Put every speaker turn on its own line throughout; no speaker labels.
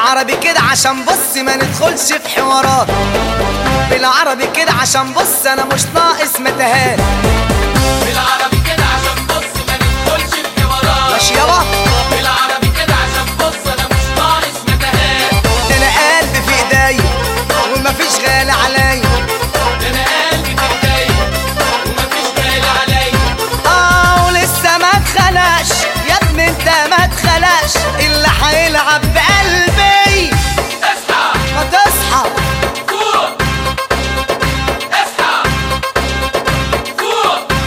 بالعربي كده عشان بص ما ندخلش في حوارات بالعربي كده عشان بص انا مش ناقص متاهات
بالعربي كده عشان بص ما ندخلش في حوارات
ماشي يابا
بالعربي كده عشان بص انا مش ناقص متاهات
ده انا قلبي في ايديا ومفيش غالي عليا
ده انا قلبي في ايديا ومفيش غالي عليا
اه ولسه ما اتخلقش يا ابني انت ما اتخلقش اللي هيلعب بقلبي
اصحى
ما تصحى
فوق اصحى فوق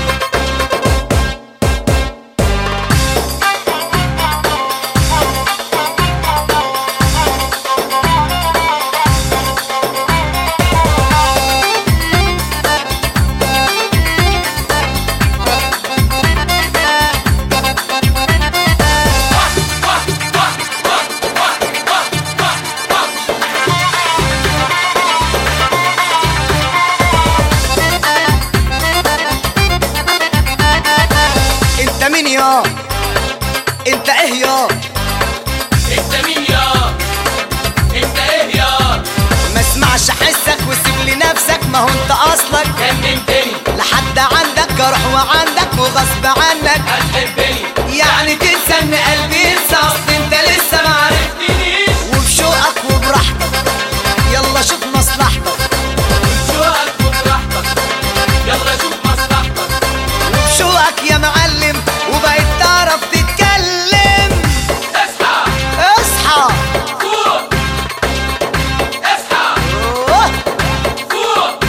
انت مين يا انت ايه يا
انت مين يا انت ايه يا
ما اسمعش حسك وسيب لي نفسك ما هو انت اصلك
جننتني
لحد عندك جرح وعندك وغصب عنك
هتحبني
يعني تنسى ان قلبي ينسى اصل انت لسه ما
عرفتنيش
وبشوقك وبراحتك يلا شوف مصلحتك
شوقك وبراحتك يلا شوف مصلحتك
وبشوقك يا معلم وبقيت تعرف تتكلم
اصحى
اصحى
فوق اصحى
أوه.
فوق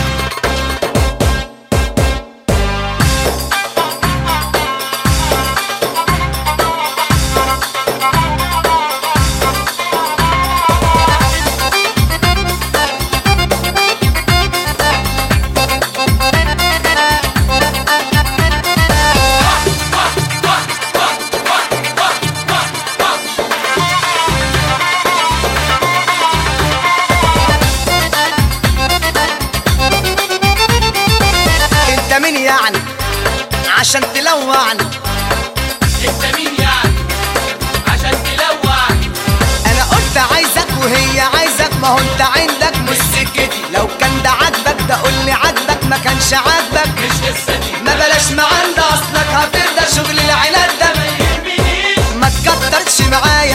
انت مين يعني عشان تلوعني
انت مين يعني عشان تلوعني
انا قلت عايزك وهي عايزك ما هو انت عندك مش سكتي لو كان ده عاجبك ده قول لي عاجبك ما كانش عاجبك
مش قصتي
ما بلاش معاند اصلك هترضى شغل العناد ده
ما يهمنيش
ما تكترش معايا